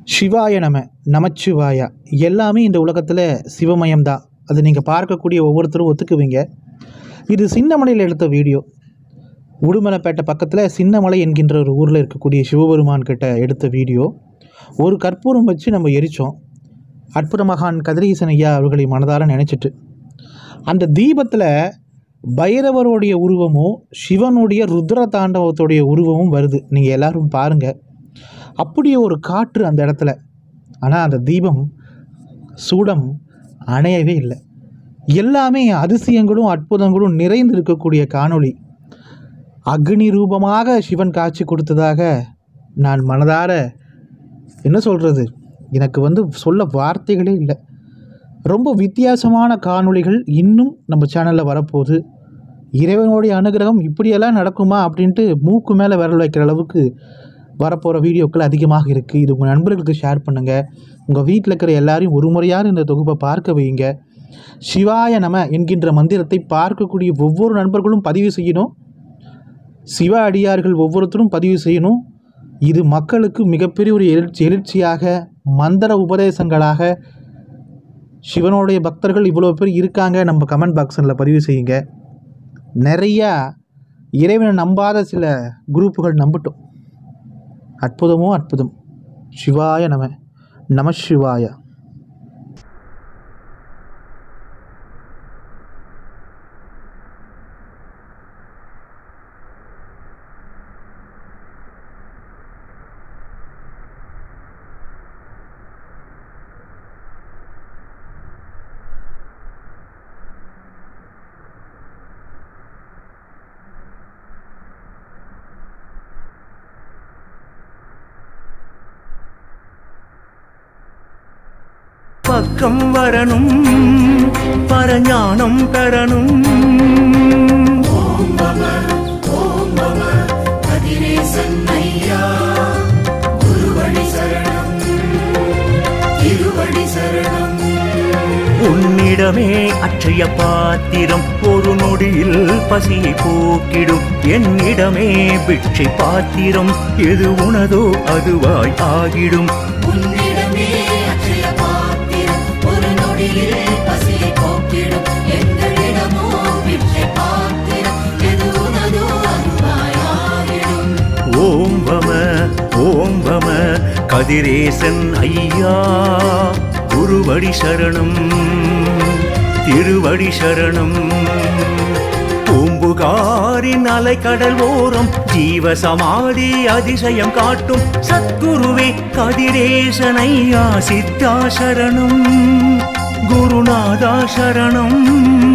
சிவாய நம நமச்சிவாயா எல்லாமே இந்த உலகத்தில் சிவமயம்தான் அது நீங்கள் பார்க்கக்கூடிய ஒவ்வொருத்தரும் ஒத்துக்குவீங்க இது சின்னமலையில் எடுத்த வீடியோ உடுமலைப்பேட்டை பக்கத்தில் சின்னமலை என்கின்ற ஒரு ஊரில் இருக்கக்கூடிய சிவபெருமான் கிட்ட எடுத்த வீடியோ ஒரு கற்பூரம் வச்சு நம்ம எரித்தோம் அற்புத மகான் கதிரீசன் ஐயா அவர்களை மனதார நினச்சிட்டு அந்த தீபத்தில் பைரவருடைய உருவமும் சிவனுடைய ருத்ர தாண்டவத்துடைய உருவமும் வருது நீங்கள் எல்லாரும் பாருங்கள் அப்படியே ஒரு காற்று அந்த இடத்துல ஆனால் அந்த தீபம் சூடம் அணையவே இல்லை எல்லாமே அதிசயங்களும் அற்புதங்களும் நிறைந்து இருக்கக்கூடிய காணொளி அக்னி ரூபமாக சிவன் காட்சி கொடுத்ததாக நான் மனதார என்ன சொல்கிறது எனக்கு வந்து சொல்ல வார்த்தைகளே இல்லை ரொம்ப வித்தியாசமான காணொளிகள் இன்னும் நம்ம சேனலில் வரப்போகுது இறைவனுடைய அனுகிரகம் இப்படியெல்லாம் நடக்குமா அப்படின்ட்டு மூக்கு மேலே விரல் வைக்கிற அளவுக்கு வரப்போகிற வீடியோக்கள் அதிகமாக இருக்குது இது உங்கள் நண்பர்களுக்கு ஷேர் பண்ணுங்கள் உங்கள் வீட்டில் இருக்கிற எல்லாரையும் ஒரு முறையாவது இந்த தொகுப்பை பார்க்க வைங்க சிவாய நம என்கின்ற மந்திரத்தை பார்க்கக்கூடிய ஒவ்வொரு நண்பர்களும் பதிவு செய்யணும் சிவ அடியார்கள் ஒவ்வொருத்தரும் பதிவு செய்யணும் இது மக்களுக்கு மிகப்பெரிய ஒரு எழுச்சி எழுச்சியாக மந்திர உபதேசங்களாக சிவனுடைய பக்தர்கள் இவ்வளோ பேர் இருக்காங்க நம்ம கமெண்ட் பாக்ஸில் பதிவு செய்யுங்க நிறையா இறைவனை நம்பாத சில குரூப்புகள் நம்பட்டும் அற்புதமோ அற்புதம் சிவாய நம நம சிவாய பக்கம் வரணும் பரஞானம் பெறணும் உன்னிடமே அற்றைய பாத்திரம் ஒரு நொடியில் பசியை போக்கிடும் என்னிடமே பிட்சை பாத்திரம் எது உனதோ அதுவாய் ஆகிடும் உன்னிடமே அற்றைய பாத்திரம் ஒரு நொடியில் பசியை போக்கிடும் எங்களிடமோ பிச்சை பாத்திரம் எது உனதோ அருவாயாகிடும் ஓம் வம ஓம் வம கதிரேசன் ஐயா குருவடி சரணம் திருவடி சரணம் பூம்புகாரின் அலைக்கடல் ஓரம் ஜீவ சமாதி அதிசயம் காட்டும் சத்குருவே கதிரேசன் ஐயா சித்தா சரணம் குருநாதா சரணம்